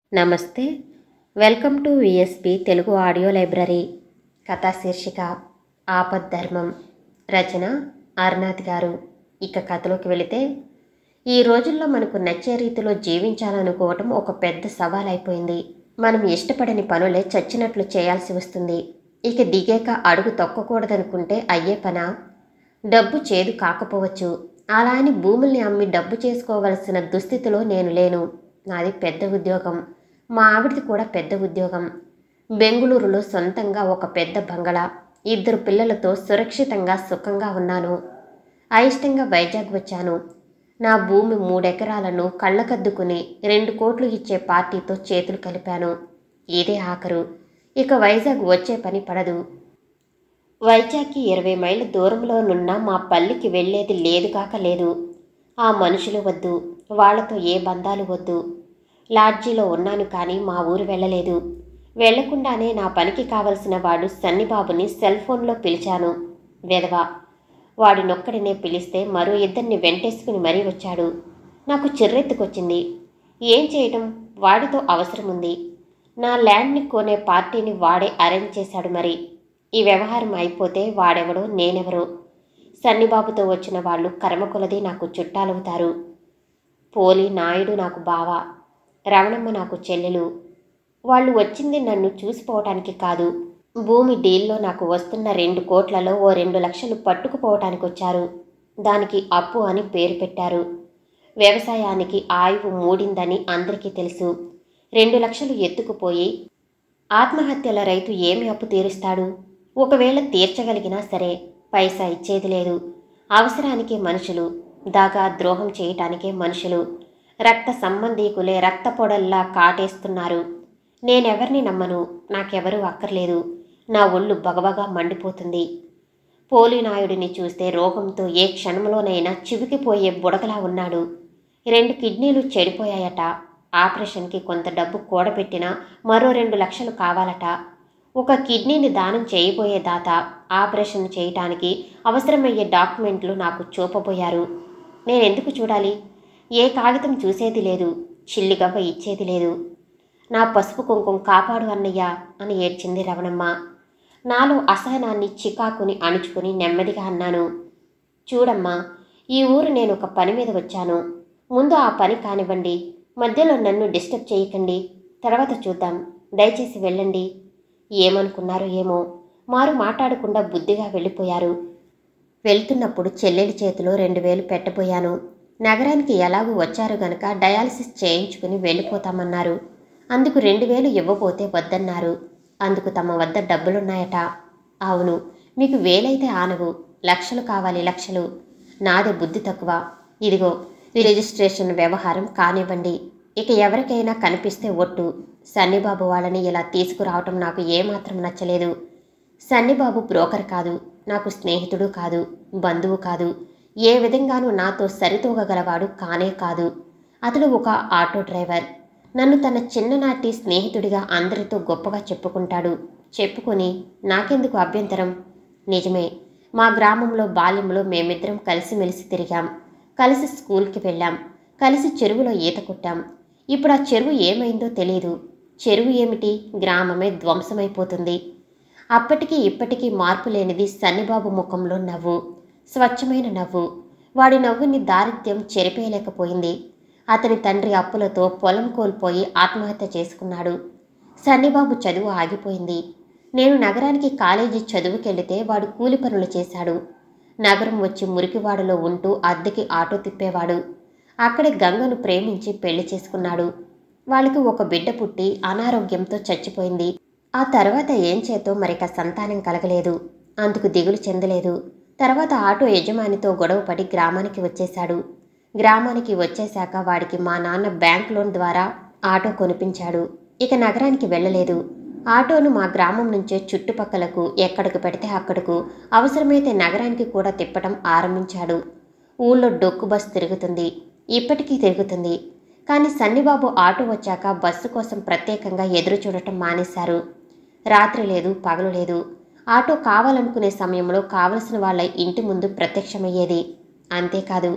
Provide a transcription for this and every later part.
నమస్తే welcome to VSP Telugu audio library కథా శీర్షిక ఆపద్ధర్మం రచన అరునాథ్ గారు ఇక కథలోకి వెళితే ఈ రోజుల్లో మనకు నచ్చే రీతిలో జీవించాలనుకోవటం ఒక పెద్ద సవాల్ అయిపోయింది మనం ఇష్టపడని పనులే చచ్చినట్లు చేయాల్సి వస్తుంది ఇక దిగాక అడుగు తొక్కకూడదనుకుంటే అయ్యే పనా డబ్బు చేదు కాకపోవచ్చు అలా అని భూముల్ని అమ్మి డబ్బు చేసుకోవలసిన దుస్థితిలో నేను లేను నాది పెద్ద ఉద్యోగం మా ఆవిడది కూడా పెద్ద ఉద్యోగం బెంగుళూరులో సొంతంగా ఒక పెద్ద బంగళా ఇద్దరు పిల్లలతో సురక్షితంగా సుఖంగా ఉన్నాను అయిష్టంగా వైజాగ్ వచ్చాను నా భూమి మూడెకరాలను కళ్ళకద్దుకుని రెండు కోట్లు ఇచ్చే పార్టీతో చేతులు కలిపాను ఇదే ఆఖరు ఇక వైజాగ్ వచ్చే పని పడదు వైజాగ్కి ఇరవై మైళ్ళ దూరంలోనున్న మా పల్లికి వెళ్ళేది లేదు కాక లేదు ఆ మనుషులు వద్దు వాళ్లతో ఏ బంధాలు వద్దు లాడ్జీలో ఉన్నాను కానీ మా ఊరు వెళ్ళలేదు వెళ్లకుండానే నా పనికి కావలసిన వాడు సన్నిబాబుని సెల్ ఫోన్లో పిలిచాను వెధవా వాడినొక్కడినే పిలిస్తే మరో ఇద్దరిని వెంటేసుకుని మరీ వచ్చాడు నాకు చిర్రెత్తుకొచ్చింది ఏం చేయటం వాడితో అవసరం ఉంది నా ల్యాండ్ని కొనే పార్టీని వాడే అరేంజ్ చేశాడు మరి ఈ వ్యవహారం అయిపోతే వాడెవడో నేనెవరో సన్నిబాబుతో వచ్చిన వాళ్ళు కర్మకొలది నాకు చుట్టాలవుతారు పోలి నాయుడు నాకు బావ రమణమ్మ నాకు చెల్లెలు వాళ్ళు వచ్చింది నన్ను చూసిపోవటానికి కాదు భూమి డీల్లో నాకు వస్తున్న రెండు కోట్లలో ఓ రెండు లక్షలు పట్టుకుపోవటానికి వచ్చారు దానికి అప్పు అని పేరు పెట్టారు వ్యవసాయానికి ఆయువు మూడిందని అందరికీ తెలుసు రెండు లక్షలు ఎత్తుకుపోయి ఆత్మహత్యల రైతు ఏమి అప్పు తీరుస్తాడు ఒకవేళ తీర్చగలిగినా సరే పైసా ఇచ్చేది లేదు అవసరానికే మనుషులు దాగా ద్రోహం చేయటానికే మనుషులు రక్త సంబంధీకులే రక్త పొడల్లా కాటేస్తున్నారు నేనెవరిని నమ్మను నాకెవరూ అక్కర్లేదు నా ఒళ్ళు బగబగా మండిపోతుంది పోలినాయుడిని చూస్తే రోగంతో ఏ క్షణంలోనైనా చివికిపోయే బుడగలా ఉన్నాడు రెండు కిడ్నీలు చెడిపోయాయట ఆపరేషన్కి కొంత డబ్బు కూడబెట్టినా మరో రెండు లక్షలు కావాలట ఒక కిడ్నీని దానం చేయబోయే దాత ఆపరేషన్ చేయటానికి అవసరమయ్యే డాక్యుమెంట్లు నాకు చూపబోయారు నేనెందుకు చూడాలి ఏ కాగితం చూసేది లేదు చిల్లిగవ్వ ఇచ్చేది లేదు నా పసుపు కుంకుమ కాపాడు అన్నయ్య అని ఏడ్చింది రవణమ్మ నాలో అసహనాన్ని చికాకుని అణుచుకుని నెమ్మదిగా అన్నాను చూడమ్మా ఈ ఊరు నేను ఒక పని మీద వచ్చాను ముందు ఆ పని కానివ్వండి మధ్యలో నన్ను డిస్టర్బ్ చేయకండి తర్వాత చూద్దాం దయచేసి వెళ్ళండి ఏమనుకున్నారో ఏమో మారు మాట్లాడకుండా బుద్ధిగా వెళ్ళిపోయారు వెళ్తున్నప్పుడు చెల్లెలి చేతిలో రెండు వేలు పెట్టబోయాను నగరానికి ఎలాగూ వచ్చారు గనక డయాలసిస్ చేయించుకుని వెళ్ళిపోతామన్నారు అందుకు రెండు వేలు ఇవ్వబోతే వద్దన్నారు అందుకు తమ వద్ద డబ్బులున్నాయట అవును మీకు వేలైతే ఆనవు లక్షలు కావాలి లక్షలు నాదే బుద్ధి తక్కువ ఇదిగో రిజిస్ట్రేషన్ వ్యవహారం కానివ్వండి ఇక ఎవరికైనా కనిపిస్తే ఒట్టు సన్నిబాబు వాళ్ళని ఇలా తీసుకురావటం నాకు ఏమాత్రం నచ్చలేదు సన్నిబాబు బ్రోకర్ కాదు నాకు స్నేహితుడు కాదు బంధువు కాదు ఏ విధంగానూ నాతో సరితూగగలవాడు కానే కాదు అతడు ఒక ఆటో డ్రైవర్ నన్ను తన చిన్ననాటి స్నేహితుడిగా అందరితో గొప్పగా చెప్పుకుంటాడు చెప్పుకొని నాకెందుకు అభ్యంతరం నిజమే మా గ్రామంలో బాల్యంలో మేమిద్దరం కలిసిమెలిసి తిరిగాం కలిసి స్కూల్కి వెళ్ళాం కలిసి చెరువులో ఈత కొట్టాం ఇప్పుడు ఆ చెరువు ఏమైందో తెలియదు చెరువు ఏమిటి గ్రామమే ధ్వంసమైపోతుంది అప్పటికి ఇప్పటికీ మార్పు లేనిది సన్నిబాబు ముఖంలో నవ్వు స్వచ్ఛమైన నవ్వు వాడి నవ్వుని దారిద్ర్యం చెరిపేయలేకపోయింది అతని తండ్రి అప్పులతో పొలం కోల్పోయి ఆత్మహత్య చేసుకున్నాడు సన్నిబాబు చదువు ఆగిపోయింది నేను నగరానికి కాలేజీ చదువుకెళితే వాడు కూలి పనులు చేశాడు నగరం వచ్చి మురికివాడలో ఉంటూ అద్దెకి ఆటో తిప్పేవాడు అక్కడే గంగను ప్రేమించి పెళ్లి చేసుకున్నాడు వాళ్ళకి ఒక బిడ్డ పుట్టి అనారోగ్యంతో చచ్చిపోయింది ఆ తర్వాత ఏం చేతో మరిక సంతానం కలగలేదు అందుకు దిగులు చెందలేదు తర్వాత ఆటో యజమానితో గొడవపడి గ్రామానికి వచ్చేశాడు గ్రామానికి వచ్చేశాక వాడికి మా నాన్న బ్యాంక్ లోన్ ద్వారా ఆటో కొనిపించాడు ఇక నగరానికి వెళ్ళలేదు ఆటోను మా గ్రామం నుంచే చుట్టుపక్కలకు ఎక్కడికి పెడితే అక్కడకు అవసరమైతే నగరానికి కూడా తిప్పటం ఆరంభించాడు ఊళ్ళో డొక్కు బస్సు తిరుగుతుంది ఇప్పటికీ తిరుగుతుంది కానీ సన్నిబాబు ఆటో వచ్చాక బస్సు కోసం ప్రత్యేకంగా ఎదురు చూడటం మానేశారు రాత్రి లేదు పగలు లేదు ఆటో కావాలనుకునే సమయంలో కావలసిన వాళ్ళ ఇంటి ముందు ప్రత్యక్షమయ్యేది అంతేకాదు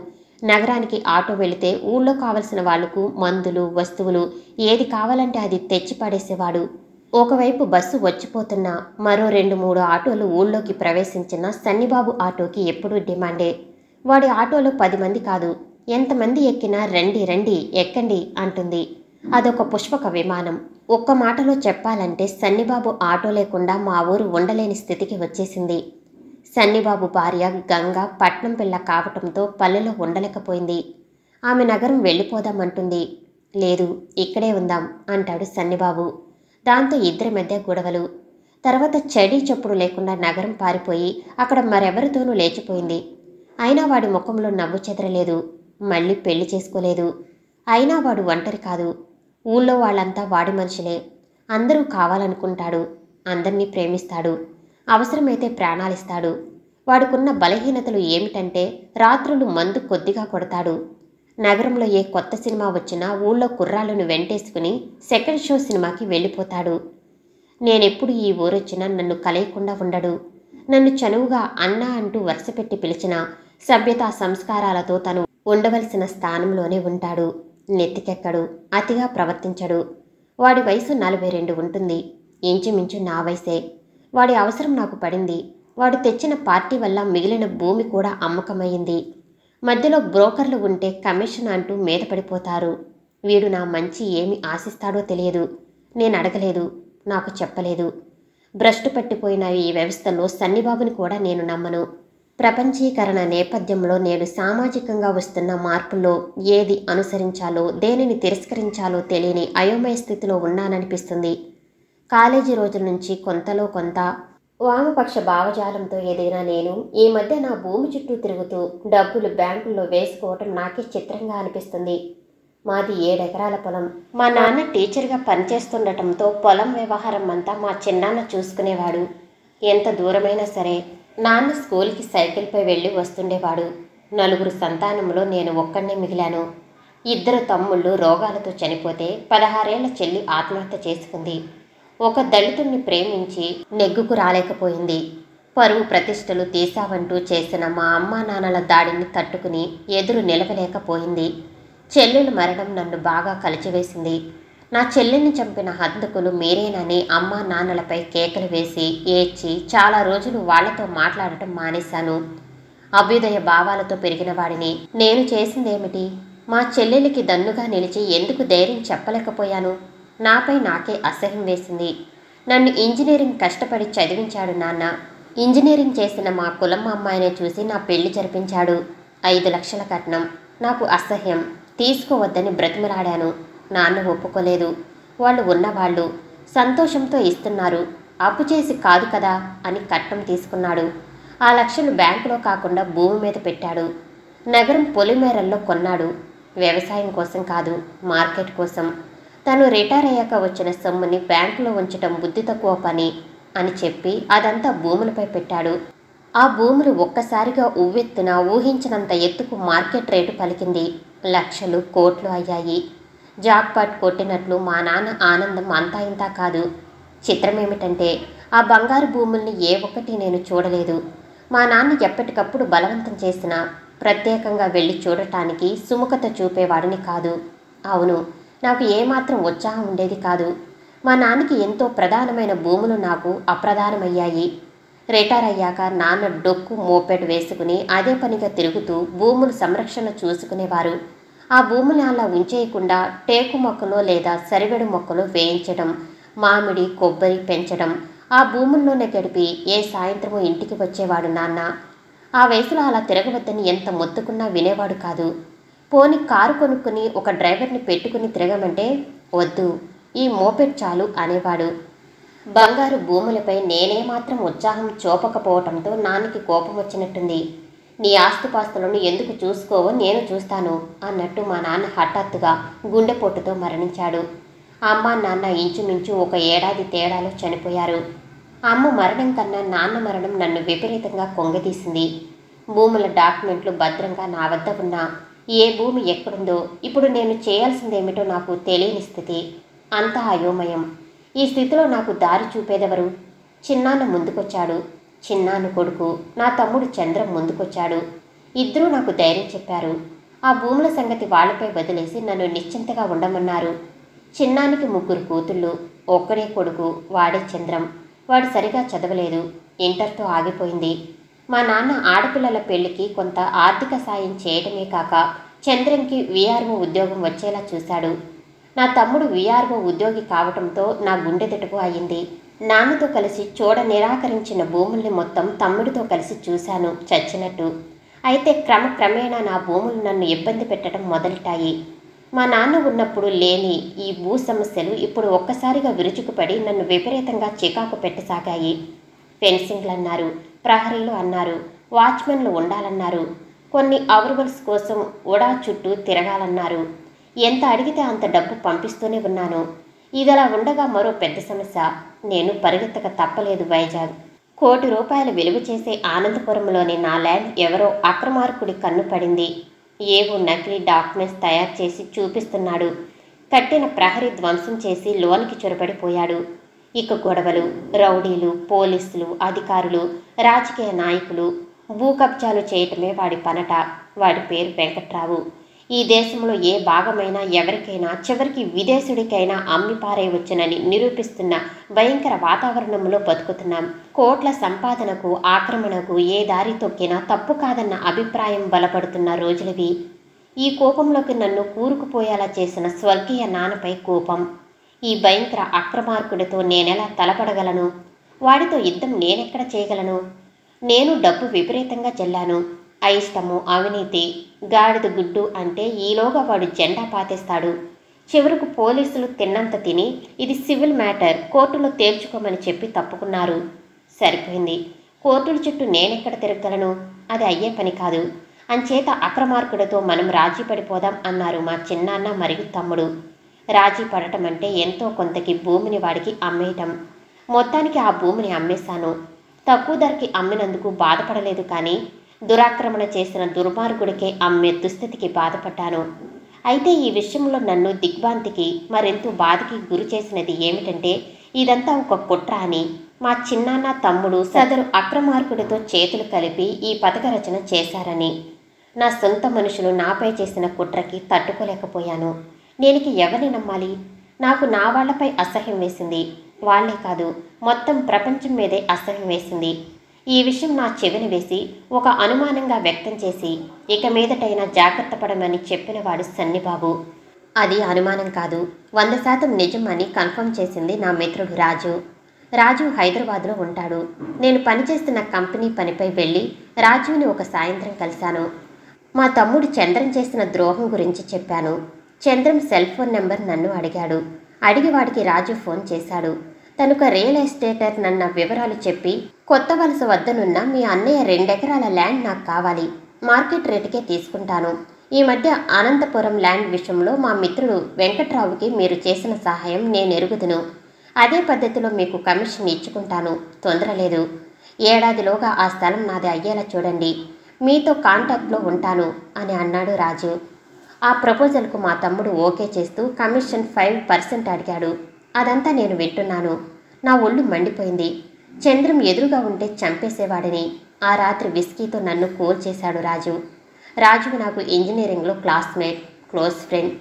నగరానికి ఆటో వెళితే ఊళ్ళో కావలసిన వాళ్లకు మందులు వస్తువులు ఏది కావాలంటే అది తెచ్చి పడేసేవాడు ఒకవైపు బస్సు వచ్చిపోతున్నా మరో రెండు మూడు ఆటోలు ఊళ్ళోకి ప్రవేశించిన సన్నిబాబు ఆటోకి ఎప్పుడూ డిమాండే వాడి ఆటోలో పది మంది కాదు ఎంతమంది ఎక్కినా రండి రండి ఎక్కండి అంటుంది అదొక పుష్పక విమానం ఒక్క మాటలో చెప్పాలంటే సన్నిబాబు ఆటో లేకుండా మా ఊరు ఉండలేని స్థితికి వచ్చేసింది సన్నిబాబు భార్య గంగ పట్నం పిల్ల కావటంతో పల్లెలో ఉండలేకపోయింది ఆమె నగరం వెళ్ళిపోదామంటుంది లేదు ఇక్కడే ఉందాం అంటాడు సన్నిబాబు దాంతో ఇద్దరి మధ్య గొడవలు తర్వాత చెడి చప్పుడు లేకుండా నగరం పారిపోయి అక్కడ మరెవరితోనూ లేచిపోయింది అయినా వాడి ముఖంలో నవ్వు చెదరలేదు మళ్ళీ పెళ్లి చేసుకోలేదు అయినా వాడు ఒంటరి కాదు ఊళ్ళో వాళ్ళంతా వాడి మనుషులే అందరూ కావాలనుకుంటాడు అందరినీ ప్రేమిస్తాడు అవసరమైతే ప్రాణాలిస్తాడు వాడుకున్న బలహీనతలు ఏమిటంటే రాత్రులు మందు కొద్దిగా కొడతాడు నగరంలో ఏ కొత్త సినిమా వచ్చినా ఊళ్ళో కుర్రాళ్ళను వెంటేసుకుని సెకండ్ షో సినిమాకి వెళ్ళిపోతాడు నేనెప్పుడు ఈ ఊరొచ్చినా నన్ను కలయకుండా ఉండడు నన్ను చనువుగా అన్నా అంటూ వరుసపెట్టి పిలిచిన సభ్యతా సంస్కారాలతో తను ఉండవలసిన స్థానంలోనే ఉంటాడు నెత్తికెక్కడు అతిగా ప్రవర్తించడు వాడి వయసు నలభై రెండు ఉంటుంది ఇంచుమించు నా వయసే వాడి అవసరం నాకు పడింది వాడు తెచ్చిన పార్టీ వల్ల మిగిలిన భూమి కూడా అమ్మకమయ్యింది మధ్యలో బ్రోకర్లు ఉంటే కమిషన్ అంటూ మీద పడిపోతారు వీడు నా మంచి ఏమి ఆశిస్తాడో తెలియదు నేను అడగలేదు నాకు చెప్పలేదు భ్రష్టు పట్టిపోయిన ఈ వ్యవస్థలో సన్నిబాబుని కూడా నేను నమ్మను ప్రపంచీకరణ నేపథ్యంలో నేడు సామాజికంగా వస్తున్న మార్పుల్లో ఏది అనుసరించాలో దేనిని తిరస్కరించాలో తెలియని అయోమయ స్థితిలో ఉన్నాననిపిస్తుంది కాలేజీ రోజుల నుంచి కొంతలో కొంత వామపక్ష భావజాలంతో ఎదిగిన నేను ఈ మధ్య నా భూమి చుట్టూ తిరుగుతూ డబ్బులు బ్యాంకుల్లో వేసుకోవటం నాకే చిత్రంగా అనిపిస్తుంది మాది ఏడెకరాల పొలం మా నాన్న టీచర్గా పనిచేస్తుండటంతో పొలం వ్యవహారం అంతా మా చిన్నాన్న చూసుకునేవాడు ఎంత దూరమైనా సరే నాన్న స్కూల్కి సైకిల్పై వెళ్ళి వస్తుండేవాడు నలుగురు సంతానంలో నేను ఒక్కడే మిగిలాను ఇద్దరు తమ్ముళ్ళు రోగాలతో చనిపోతే పదహారేళ్ల చెల్లి ఆత్మహత్య చేసుకుంది ఒక దళితుణ్ణి ప్రేమించి నెగ్గుకు రాలేకపోయింది పరువు ప్రతిష్టలు తీసావంటూ చేసిన మా అమ్మా నాన్నల దాడిని తట్టుకుని ఎదురు నిలవలేకపోయింది చెల్లెలు మరణం నన్ను బాగా కలిచివేసింది నా చెల్లెల్ని చంపిన హంతకులు మీరేనని అమ్మా నాన్నలపై కేకలు వేసి ఏడ్చి చాలా రోజులు వాళ్లతో మాట్లాడటం మానేశాను అభ్యుదయ భావాలతో పెరిగిన వాడిని నేను చేసిందేమిటి మా చెల్లెలికి దన్నుగా నిలిచి ఎందుకు ధైర్యం చెప్పలేకపోయాను నాపై నాకే అసహ్యం వేసింది నన్ను ఇంజనీరింగ్ కష్టపడి చదివించాడు నాన్న ఇంజనీరింగ్ చేసిన మా కులం అమ్మాయినే చూసి నా పెళ్లి జరిపించాడు ఐదు లక్షల కట్నం నాకు అసహ్యం తీసుకోవద్దని బ్రతిమలాడాను నాన్న ఒప్పుకోలేదు వాళ్ళు ఉన్నవాళ్ళు సంతోషంతో ఇస్తున్నారు అప్పు చేసి కాదు కదా అని కట్నం తీసుకున్నాడు ఆ లక్షలు బ్యాంకులో కాకుండా భూమి మీద పెట్టాడు నగరం పొలిమేరల్లో కొన్నాడు వ్యవసాయం కోసం కాదు మార్కెట్ కోసం తను రిటైర్ అయ్యాక వచ్చిన సొమ్ముని బ్యాంకులో ఉంచటం బుద్ధి తక్కువ పని అని చెప్పి అదంతా భూములపై పెట్టాడు ఆ భూములు ఒక్కసారిగా ఉవ్వెత్తున ఊహించినంత ఎత్తుకు మార్కెట్ రేటు పలికింది లక్షలు కోట్లు అయ్యాయి జాక్పాట్ కొట్టినట్లు మా నాన్న ఆనందం అంతా ఇంతా కాదు చిత్రమేమిటంటే ఆ బంగారు భూముల్ని ఏ ఒక్కటి నేను చూడలేదు మా నాన్న ఎప్పటికప్పుడు బలవంతం చేసిన ప్రత్యేకంగా వెళ్ళి చూడటానికి సుముఖత చూపేవాడిని కాదు అవును నాకు ఏమాత్రం ఉత్సాహం ఉండేది కాదు మా నాన్నకి ఎంతో ప్రధానమైన భూములు నాకు అప్రధానమయ్యాయి రిటైర్ అయ్యాక నాన్న డొక్కు మోపెడ్ వేసుకుని అదే పనిగా తిరుగుతూ భూములు సంరక్షణ చూసుకునేవారు ఆ భూములు అలా ఉంచేయకుండా టేకు మొక్కలో లేదా సరివెడు మొక్కలు వేయించడం మామిడి కొబ్బరి పెంచడం ఆ భూముల్లోనే గడిపి ఏ సాయంత్రము ఇంటికి వచ్చేవాడు నాన్న ఆ వయసులో అలా తిరగవద్దని ఎంత మొత్తుకున్నా వినేవాడు కాదు పోని కారు కొనుక్కుని ఒక డ్రైవర్ని పెట్టుకుని తిరగమంటే వద్దు ఈ మోపెడ్ చాలు అనేవాడు బంగారు భూములపై నేనేమాత్రం ఉత్సాహం చూపకపోవటంతో నాన్నకి కోపం వచ్చినట్టుంది నీ ఆస్తిపాస్తులను ఎందుకు చూసుకోవో నేను చూస్తాను అన్నట్టు మా నాన్న హఠాత్తుగా గుండెపోటుతో మరణించాడు అమ్మ నాన్న ఇంచుమించు ఒక ఏడాది తేడాలో చనిపోయారు అమ్మ మరణం కన్నా నాన్న మరణం నన్ను విపరీతంగా కొంగదీసింది భూముల డాక్యుమెంట్లు భద్రంగా నా వద్ద ఉన్నా ఏ భూమి ఎక్కడుందో ఇప్పుడు నేను చేయాల్సిందేమిటో నాకు తెలియని స్థితి అంతా అయోమయం ఈ స్థితిలో నాకు దారి చూపేదెవరు చిన్నాన్న ముందుకొచ్చాడు చిన్నాన్న కొడుకు నా తమ్ముడు చంద్రం ముందుకొచ్చాడు ఇద్దరూ నాకు ధైర్యం చెప్పారు ఆ భూముల సంగతి వాళ్లపై వదిలేసి నన్ను నిశ్చింతగా ఉండమన్నారు చిన్నానికి ముగ్గురు కూతుళ్ళు ఒక్కడే కొడుకు వాడే చంద్రం వాడు సరిగా చదవలేదు ఇంటర్తో ఆగిపోయింది మా నాన్న ఆడపిల్లల పెళ్లికి కొంత ఆర్థిక సాయం చేయడమే కాక చంద్రంకి విఆర్ఓ ఉద్యోగం వచ్చేలా చూశాడు నా తమ్ముడు విఆర్ఓ ఉద్యోగి కావటంతో నా గుండెదటకు అయింది నాన్నతో కలిసి చూడ నిరాకరించిన భూముల్ని మొత్తం తమ్ముడితో కలిసి చూశాను చచ్చినట్టు అయితే క్రమక్రమేణా నా భూములు నన్ను ఇబ్బంది పెట్టడం మొదలెట్టాయి మా నాన్న ఉన్నప్పుడు లేని ఈ భూ సమస్యలు ఇప్పుడు ఒక్కసారిగా విరుచుకుపడి నన్ను విపరీతంగా చికాకు పెట్టసాగాయి ఫెన్సింగ్లు అన్నారు ప్రహరీలు అన్నారు వాచ్మెన్లు ఉండాలన్నారు కొన్ని అవర్బల్స్ కోసం ఉడా చుట్టూ తిరగాలన్నారు ఎంత అడిగితే అంత డబ్బు పంపిస్తూనే ఉన్నాను ఇదలా ఉండగా మరో పెద్ద సమస్య నేను పరిగెత్తక తప్పలేదు వైజాగ్ కోటి రూపాయలు విలువ చేసే ఆనందపురంలోని నా ల్యాండ్ ఎవరో అక్రమార్కుడి కన్ను పడింది ఏవో నకిలీ డాక్యుమెంట్స్ తయారు చేసి చూపిస్తున్నాడు కట్టిన ప్రహరీ ధ్వంసం చేసి లోనికి చొరబడిపోయాడు ఇక గొడవలు రౌడీలు పోలీసులు అధికారులు రాజకీయ నాయకులు భూ కబ్జాలు చేయటమే వాడి పనట వాడి పేరు వెంకట్రావు ఈ దేశంలో ఏ భాగమైనా ఎవరికైనా చివరికి విదేశుడికైనా అమ్మి పారేయవచ్చునని నిరూపిస్తున్న భయంకర వాతావరణంలో బతుకుతున్నాం కోట్ల సంపాదనకు ఆక్రమణకు ఏ దారి తొక్కినా తప్పు కాదన్న అభిప్రాయం బలపడుతున్న రోజులవి ఈ కోపంలోకి నన్ను కూరుకుపోయేలా చేసిన స్వర్గీయ నాన్నపై కోపం ఈ భయంకర అక్రమార్కుడితో నేనెలా తలపడగలను వాడితో యుద్ధం నేనెక్కడ చేయగలను నేను డబ్బు విపరీతంగా చెల్లాను అయిష్టము అవినీతి గాడిద గుడ్డు అంటే ఈలోగా వాడు జెండా పాతేస్తాడు చివరకు పోలీసులు తిన్నంత తిని ఇది సివిల్ మ్యాటర్ కోర్టులో తేల్చుకోమని చెప్పి తప్పుకున్నారు సరిపోయింది కోర్టుల చుట్టూ నేనెక్కడ తిరగలను అది అయ్యే పని కాదు అంచేత అక్రమార్కుడితో మనం రాజీ పడిపోదాం అన్నారు మా చిన్నాన్న మరియు తమ్ముడు రాజీ పడటం అంటే ఎంతో కొంతకి భూమిని వాడికి అమ్మేయటం మొత్తానికి ఆ భూమిని అమ్మేశాను తక్కువ ధరకి అమ్మినందుకు బాధపడలేదు కానీ దురాక్రమణ చేసిన దుర్మార్గుడికే అమ్మే దుస్థితికి బాధపడ్డాను అయితే ఈ విషయంలో నన్ను దిగ్భ్రాంతికి మరెంతో బాధకి గురి చేసినది ఏమిటంటే ఇదంతా ఒక కుట్ర అని మా చిన్నాన్న తమ్ముడు సదరు అక్రమార్కుడితో చేతులు కలిపి ఈ పథక రచన చేశారని నా సొంత మనుషులు నాపై చేసిన కుట్రకి తట్టుకోలేకపోయాను నేనికి ఎవరిని నమ్మాలి నాకు నా వాళ్లపై అసహ్యం వేసింది వాళ్లే కాదు మొత్తం ప్రపంచం మీదే అసహ్యం వేసింది ఈ విషయం నా చెవిని వేసి ఒక అనుమానంగా వ్యక్తం చేసి ఇక మీదటైనా జాగ్రత్త పడమని చెప్పినవాడు సన్నిబాబు అది అనుమానం కాదు వంద శాతం నిజం అని కన్ఫర్మ్ చేసింది నా మిత్రుడు రాజు రాజు హైదరాబాద్లో ఉంటాడు నేను పనిచేస్తున్న కంపెనీ పనిపై వెళ్ళి రాజుని ఒక సాయంత్రం కలిశాను మా తమ్ముడు చంద్రం చేసిన ద్రోహం గురించి చెప్పాను చంద్రం సెల్ ఫోన్ నెంబర్ నన్ను అడిగాడు అడిగి వాడికి రాజు ఫోన్ చేశాడు తనొక రియల్ ఎస్టేటర్ నన్న వివరాలు చెప్పి కొత్త వలస వద్దనున్న మీ అన్నయ్య రెండెకరాల ల్యాండ్ నాకు కావాలి మార్కెట్ రేటుకే తీసుకుంటాను ఈ మధ్య అనంతపురం ల్యాండ్ విషయంలో మా మిత్రుడు వెంకట్రావుకి మీరు చేసిన సహాయం నేను ఎరుగుదును అదే పద్ధతిలో మీకు కమిషన్ ఇచ్చుకుంటాను తొందర లేదు ఏడాదిలోగా ఆ స్థలం నాది అయ్యేలా చూడండి మీతో కాంటాక్ట్లో ఉంటాను అని అన్నాడు రాజు ఆ ప్రపోజల్కు మా తమ్ముడు ఓకే చేస్తూ కమిషన్ ఫైవ్ పర్సెంట్ అడిగాడు అదంతా నేను వింటున్నాను నా ఒళ్ళు మండిపోయింది చంద్రం ఎదురుగా ఉంటే చంపేసేవాడని ఆ రాత్రి విస్కీతో నన్ను కూల్ చేశాడు రాజు రాజు నాకు ఇంజనీరింగ్లో క్లాస్మేట్ క్లోజ్ ఫ్రెండ్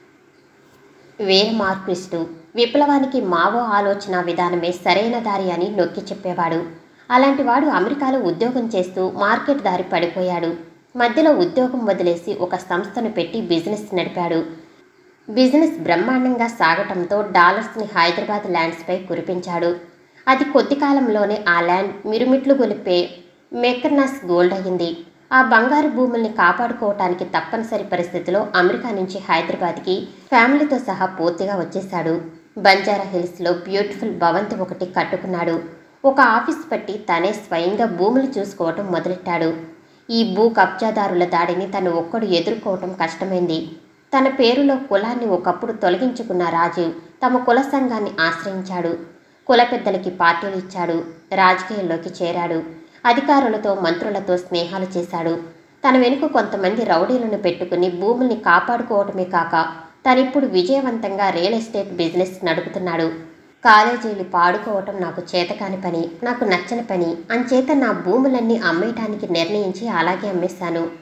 వేరే మార్క్విస్టు విప్లవానికి మావో ఆలోచన విధానమే సరైన దారి అని నొక్కి చెప్పేవాడు అలాంటి వాడు అమెరికాలో ఉద్యోగం చేస్తూ మార్కెట్ దారి పడిపోయాడు మధ్యలో ఉద్యోగం వదిలేసి ఒక సంస్థను పెట్టి బిజినెస్ నడిపాడు బిజినెస్ బ్రహ్మాండంగా సాగటంతో డాలర్స్ని హైదరాబాద్ ల్యాండ్స్పై కురిపించాడు అది కొద్ది కాలంలోనే ఆ ల్యాండ్ మిరుమిట్లు గొలిపే మెకర్నాస్ గోల్డ్ అయింది ఆ బంగారు భూముల్ని కాపాడుకోవటానికి తప్పనిసరి పరిస్థితిలో అమెరికా నుంచి హైదరాబాద్కి ఫ్యామిలీతో సహా పూర్తిగా వచ్చేశాడు బంజారా హిల్స్లో బ్యూటిఫుల్ భవంతి ఒకటి కట్టుకున్నాడు ఒక ఆఫీస్ పట్టి తనే స్వయంగా భూములు చూసుకోవటం మొదలెట్టాడు ఈ భూ కబ్జాదారుల దాడిని తను ఒక్కడు ఎదుర్కోవటం కష్టమైంది తన పేరులో కులాన్ని ఒకప్పుడు తొలగించుకున్న రాజీవ్ తమ కుల సంఘాన్ని ఆశ్రయించాడు కుల పెద్దలకి పార్టీలు ఇచ్చాడు రాజకీయాల్లోకి చేరాడు అధికారులతో మంత్రులతో స్నేహాలు చేశాడు తన వెనుక కొంతమంది రౌడీలను పెట్టుకుని భూముల్ని కాపాడుకోవటమే కాక తనిప్పుడు విజయవంతంగా రియల్ ఎస్టేట్ బిజినెస్ నడుపుతున్నాడు కాలేజీలు పాడుకోవటం నాకు చేతకాని పని నాకు నచ్చని పని అంచేత నా భూములన్నీ అమ్మేయటానికి నిర్ణయించి అలాగే అమ్మేశాను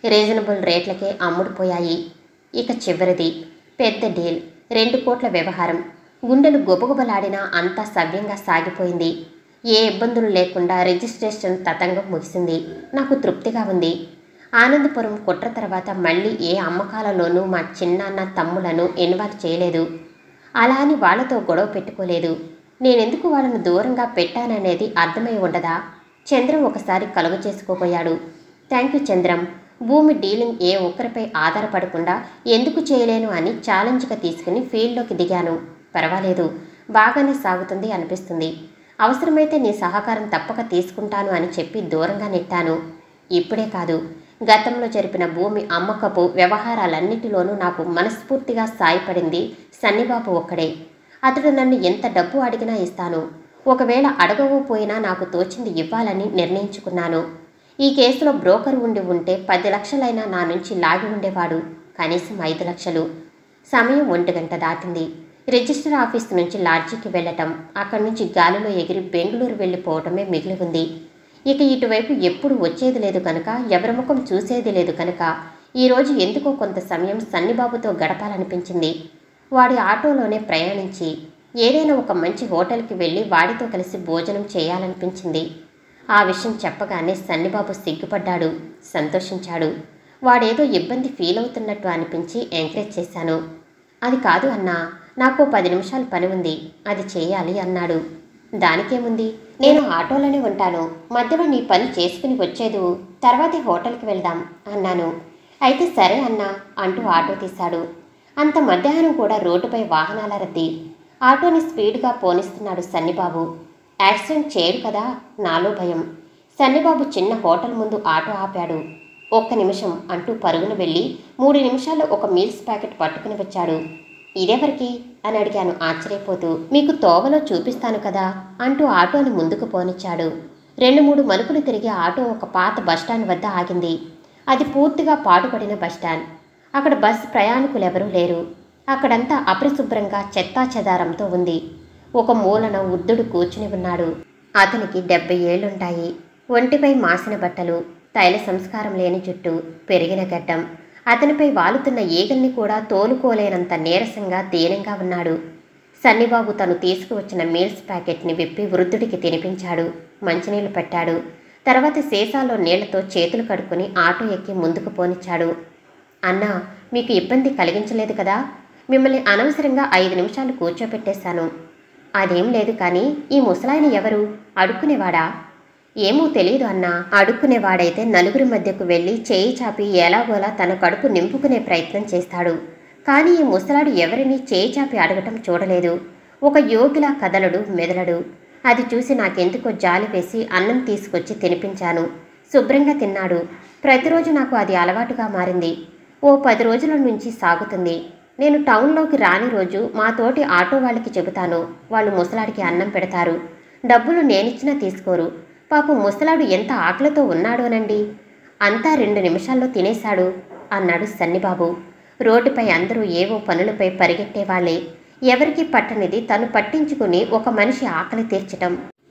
రీజనబుల్ రేట్లకే అమ్ముడుపోయాయి ఇక చివరిది పెద్ద డీల్ రెండు కోట్ల వ్యవహారం గుండెలు గొబగొబలాడినా అంతా సవ్యంగా సాగిపోయింది ఏ ఇబ్బందులు లేకుండా రిజిస్ట్రేషన్ తతంగం ముగిసింది నాకు తృప్తిగా ఉంది ఆనందపురం కుట్ర తర్వాత మళ్ళీ ఏ అమ్మకాలలోనూ మా చిన్నాన్న తమ్ములను ఇన్వాల్వ్ చేయలేదు అలా అని వాళ్ళతో గొడవ పెట్టుకోలేదు నేనెందుకు వాళ్ళను దూరంగా పెట్టాననేది అర్థమై ఉండదా చంద్రం ఒకసారి కలుగ చేసుకోబోయాడు థ్యాంక్ యూ చంద్రం భూమి డీలింగ్ ఏ ఒక్కరిపై ఆధారపడకుండా ఎందుకు చేయలేను అని ఛాలెంజ్గా తీసుకుని ఫీల్డ్లోకి దిగాను పర్వాలేదు బాగానే సాగుతుంది అనిపిస్తుంది అవసరమైతే నీ సహకారం తప్పక తీసుకుంటాను అని చెప్పి దూరంగా నెట్టాను ఇప్పుడే కాదు గతంలో జరిపిన భూమి అమ్మకపు వ్యవహారాలన్నిటిలోనూ నాకు మనస్ఫూర్తిగా సాయపడింది సన్నిబాబు ఒక్కడే అతడు నన్ను ఎంత డబ్బు అడిగినా ఇస్తాను ఒకవేళ అడగకపోయినా నాకు తోచింది ఇవ్వాలని నిర్ణయించుకున్నాను ఈ కేసులో బ్రోకర్ ఉండి ఉంటే పది లక్షలైనా నా నుంచి లాగి ఉండేవాడు కనీసం ఐదు లక్షలు సమయం ఒంటి గంట దాటింది రిజిస్టర్ ఆఫీస్ నుంచి లాడ్జికి వెళ్ళటం అక్కడి నుంచి గాలిలో ఎగిరి బెంగళూరు వెళ్ళిపోవటమే మిగిలి ఉంది ఇక ఇటువైపు ఎప్పుడు వచ్చేది లేదు కనుక ఎవరి ముఖం చూసేది లేదు కనుక ఈరోజు ఎందుకో కొంత సమయం సన్నిబాబుతో గడపాలనిపించింది వాడి ఆటోలోనే ప్రయాణించి ఏదైనా ఒక మంచి హోటల్కి వెళ్ళి వాడితో కలిసి భోజనం చేయాలనిపించింది ఆ విషయం చెప్పగానే సన్నిబాబు సిగ్గుపడ్డాడు సంతోషించాడు వాడేదో ఇబ్బంది ఫీల్ అవుతున్నట్టు అనిపించి ఎంకరేజ్ చేశాను అది కాదు అన్నా నాకు పది నిమిషాలు పని ఉంది అది చేయాలి అన్నాడు దానికేముంది నేను ఆటోలోనే ఉంటాను మధ్యలో నీ పని చేసుకుని వచ్చేదు తర్వాతే హోటల్కి వెళ్దాం అన్నాను అయితే సరే అన్నా అంటూ ఆటో తీశాడు అంత మధ్యాహ్నం కూడా రోడ్డుపై వాహనాల రద్దీ ఆటోని స్పీడ్గా పోనిస్తున్నాడు సన్నిబాబు యాక్సిడెంట్ చేయడు కదా నాలో భయం సన్నిబాబు చిన్న హోటల్ ముందు ఆటో ఆపాడు ఒక్క నిమిషం అంటూ పరుగున వెళ్ళి మూడు నిమిషాల్లో ఒక మీల్స్ ప్యాకెట్ పట్టుకుని వచ్చాడు ఇదెవరికి అని అడిగాను ఆశ్చర్యపోతూ మీకు తోవలో చూపిస్తాను కదా అంటూ ఆటోని ముందుకు పోనిచ్చాడు రెండు మూడు మలుపులు తిరిగి ఆటో ఒక పాత బస్టాండ్ వద్ద ఆగింది అది పూర్తిగా పాడుపడిన బస్టాండ్ అక్కడ బస్ ప్రయాణికులెవరూ లేరు అక్కడంతా అపరిశుభ్రంగా చెత్తా చెదారంతో ఉంది ఒక మూలన వృద్ధుడు కూర్చుని ఉన్నాడు అతనికి డెబ్బై ఏళ్లుంటాయి ఒంటిపై మాసిన బట్టలు తైల సంస్కారం లేని జుట్టు పెరిగిన గడ్డం అతనిపై వాలుతున్న ఈగల్ని కూడా తోలుకోలేనంత నీరసంగా దీనంగా ఉన్నాడు సన్నిబాబు తను తీసుకువచ్చిన మీల్స్ ప్యాకెట్ని విప్పి వృద్ధుడికి తినిపించాడు మంచినీళ్లు పెట్టాడు తర్వాత సీసాలో నీళ్లతో చేతులు కడుక్కుని ఆటో ఎక్కి ముందుకు పోనిచ్చాడు అన్నా మీకు ఇబ్బంది కలిగించలేదు కదా మిమ్మల్ని అనవసరంగా ఐదు నిమిషాలు కూర్చోపెట్టేశాను అదేం లేదు కానీ ఈ ముసలాయన ఎవరు అడుక్కునేవాడా ఏమో తెలియదు అన్నా అడుక్కునేవాడైతే నలుగురి మధ్యకు వెళ్ళి చేయి చాపి ఎలాగోలా తన కడుపు నింపుకునే ప్రయత్నం చేస్తాడు కానీ ఈ ముసలాడు ఎవరిని చేయి చాపి అడగటం చూడలేదు ఒక యోగిలా కదలడు మెదలడు అది చూసి నాకెందుకో జాలి వేసి అన్నం తీసుకొచ్చి తినిపించాను శుభ్రంగా తిన్నాడు ప్రతిరోజు నాకు అది అలవాటుగా మారింది ఓ పది రోజుల నుంచి సాగుతుంది నేను టౌన్లోకి రాని రోజు మా తోటి ఆటో వాళ్ళకి చెబుతాను వాళ్ళు ముసలాడికి అన్నం పెడతారు డబ్బులు నేనిచ్చినా తీసుకోరు పాపం ముసలాడు ఎంత ఆకలితో ఉన్నాడోనండి అంతా రెండు నిమిషాల్లో తినేశాడు అన్నాడు సన్నిబాబు రోడ్డుపై అందరూ ఏవో పనులపై పరిగెట్టేవాళ్లే ఎవరికి పట్టనిది తను పట్టించుకుని ఒక మనిషి ఆకలి తీర్చటం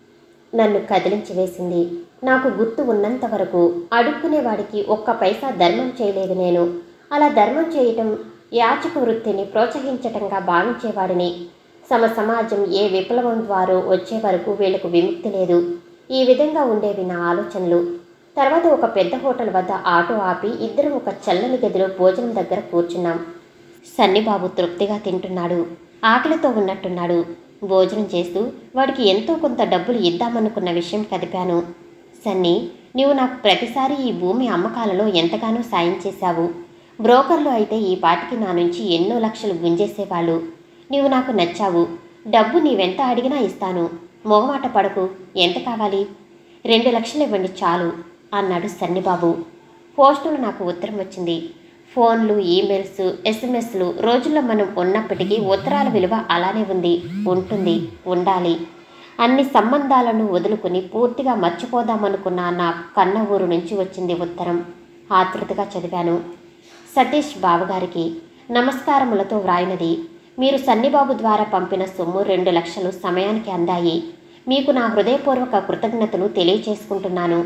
నన్ను కదిలించి వేసింది నాకు గుర్తు ఉన్నంత వరకు అడుక్కునేవాడికి ఒక్క పైసా ధర్మం చేయలేదు నేను అలా ధర్మం చేయటం యాచక వృత్తిని ప్రోత్సహించటంగా భావించేవాడిని సమ సమాజం ఏ విప్లవం ద్వారా వచ్చే వరకు వీళ్లకు విముక్తి లేదు ఈ విధంగా ఉండేవి నా ఆలోచనలు తర్వాత ఒక పెద్ద హోటల్ వద్ద ఆటో ఆపి ఇద్దరం ఒక చల్లని గదిలో భోజనం దగ్గర కూర్చున్నాం సన్నిబాబు తృప్తిగా తింటున్నాడు ఆకలితో ఉన్నట్టున్నాడు భోజనం చేస్తూ వాడికి ఎంతో కొంత డబ్బులు ఇద్దామనుకున్న విషయం కదిపాను సన్నీ నీవు నాకు ప్రతిసారి ఈ భూమి అమ్మకాలలో ఎంతగానో సాయం చేశావు బ్రోకర్లు అయితే ఈ పాటికి నా నుంచి ఎన్నో లక్షలు గుంజేసేవాళ్ళు నీవు నాకు నచ్చావు డబ్బు నీవెంత అడిగినా ఇస్తాను మొగమాట పడకు ఎంత కావాలి రెండు లక్షలు ఇవ్వండి చాలు అన్నాడు సన్నిబాబు పోస్టులో నాకు ఉత్తరం వచ్చింది ఫోన్లు ఈమెయిల్స్ ఎస్ఎంఎస్లు రోజుల్లో మనం ఉన్నప్పటికీ ఉత్తరాల విలువ అలానే ఉంది ఉంటుంది ఉండాలి అన్ని సంబంధాలను వదులుకుని పూర్తిగా మర్చిపోదామనుకున్న నా కన్న ఊరు నుంచి వచ్చింది ఉత్తరం ఆతృతగా చదివాను సతీష్ బావగారికి నమస్కారములతో వ్రాయినది మీరు సన్నిబాబు ద్వారా పంపిన సొమ్ము రెండు లక్షలు సమయానికి అందాయి మీకు నా హృదయపూర్వక కృతజ్ఞతలు తెలియచేసుకుంటున్నాను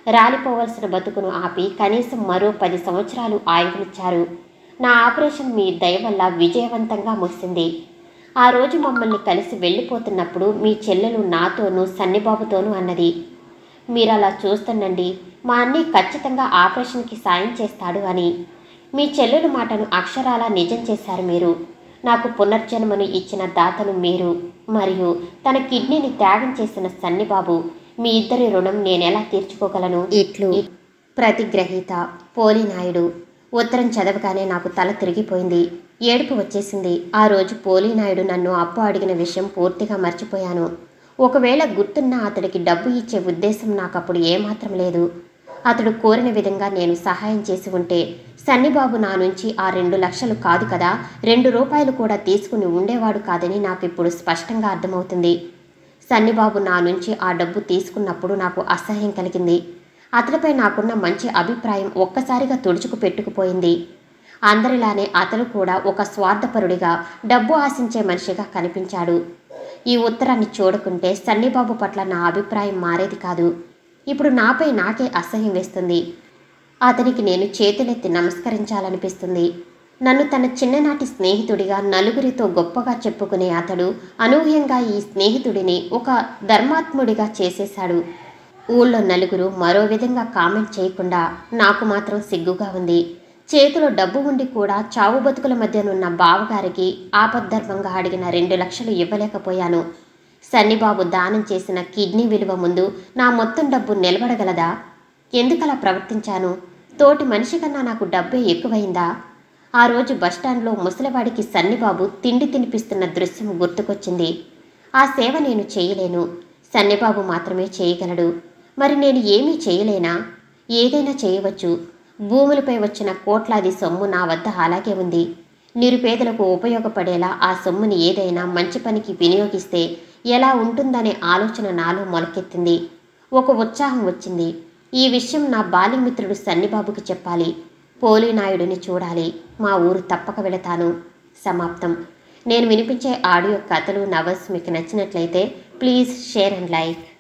రాలిపోవలసిన బతుకును ఆపి కనీసం మరో పది సంవత్సరాలు ఆయువునిచ్చారు నా ఆపరేషన్ మీ దయ వల్ల విజయవంతంగా ముగిసింది ఆ రోజు మమ్మల్ని కలిసి వెళ్ళిపోతున్నప్పుడు మీ చెల్లెలు నాతోనూ సన్నిబాబుతోనూ అన్నది మీరు అలా చూస్తుండండి మా అన్నీ ఖచ్చితంగా ఆపరేషన్కి సాయం చేస్తాడు అని మీ చెల్లెలు మాటను అక్షరాలా నిజం చేశారు మీరు నాకు పునర్జన్మను ఇచ్చిన దాతను మీరు మరియు తన కిడ్నీని త్యాగం చేసిన సన్నిబాబు మీ ఇద్దరి రుణం నేనెలా తీర్చుకోగలను ఇట్లు ప్రతిగ్రహీత పోలీనాయుడు ఉత్తరం చదవగానే నాకు తల తిరిగిపోయింది ఏడుపు వచ్చేసింది ఆ రోజు పోలీనాయుడు నన్ను అప్పు అడిగిన విషయం పూర్తిగా మర్చిపోయాను ఒకవేళ గుర్తున్న అతడికి డబ్బు ఇచ్చే ఉద్దేశం నాకప్పుడు ఏమాత్రం లేదు అతడు కోరిన విధంగా నేను సహాయం చేసి ఉంటే సన్నిబాబు నా నుంచి ఆ రెండు లక్షలు కాదు కదా రెండు రూపాయలు కూడా తీసుకుని ఉండేవాడు కాదని నాకు ఇప్పుడు స్పష్టంగా అర్థమవుతుంది సన్నిబాబు నా నుంచి ఆ డబ్బు తీసుకున్నప్పుడు నాకు అసహ్యం కలిగింది అతడిపై నాకున్న మంచి అభిప్రాయం ఒక్కసారిగా తుడుచుకు పెట్టుకుపోయింది అందరిలానే అతడు కూడా ఒక స్వార్థపరుడిగా డబ్బు ఆశించే మనిషిగా కనిపించాడు ఈ ఉత్తరాన్ని చూడకుంటే సన్నిబాబు పట్ల నా అభిప్రాయం మారేది కాదు ఇప్పుడు నాపై నాకే అసహ్యం వేస్తుంది అతనికి నేను చేతులెత్తి నమస్కరించాలనిపిస్తుంది నన్ను తన చిన్ననాటి స్నేహితుడిగా నలుగురితో గొప్పగా చెప్పుకునే అతడు అనూహ్యంగా ఈ స్నేహితుడిని ఒక ధర్మాత్ముడిగా చేసేశాడు ఊళ్ళో నలుగురు మరో విధంగా కామెంట్ చేయకుండా నాకు మాత్రం సిగ్గుగా ఉంది చేతిలో డబ్బు ఉండి కూడా చావు బతుకుల మధ్యనున్న బావగారికి ఆపద్ధర్మంగా అడిగిన రెండు లక్షలు ఇవ్వలేకపోయాను సన్నిబాబు దానం చేసిన కిడ్నీ విలువ ముందు నా మొత్తం డబ్బు నిలబడగలదా ఎందుకలా ప్రవర్తించాను తోటి మనిషి కన్నా నాకు డబ్బే ఎక్కువైందా ఆ రోజు బస్టాండ్లో ముసలివాడికి సన్నిబాబు తిండి తినిపిస్తున్న దృశ్యం గుర్తుకొచ్చింది ఆ సేవ నేను చేయలేను సన్నిబాబు మాత్రమే చేయగలడు మరి నేను ఏమీ చేయలేనా ఏదైనా చేయవచ్చు భూములపై వచ్చిన కోట్లాది సొమ్ము నా వద్ద అలాగే ఉంది నిరుపేదలకు ఉపయోగపడేలా ఆ సొమ్ముని ఏదైనా మంచి పనికి వినియోగిస్తే ఎలా ఉంటుందనే ఆలోచన నాలో మొలకెత్తింది ఒక ఉత్సాహం వచ్చింది ఈ విషయం నా బాల్యమిత్రుడు సన్నిబాబుకి చెప్పాలి పోలీనాయుడిని చూడాలి మా ఊరు తప్పక వెళతాను సమాప్తం నేను వినిపించే ఆడియో కథలు నవల్స్ మీకు నచ్చినట్లయితే ప్లీజ్ షేర్ అండ్ లైక్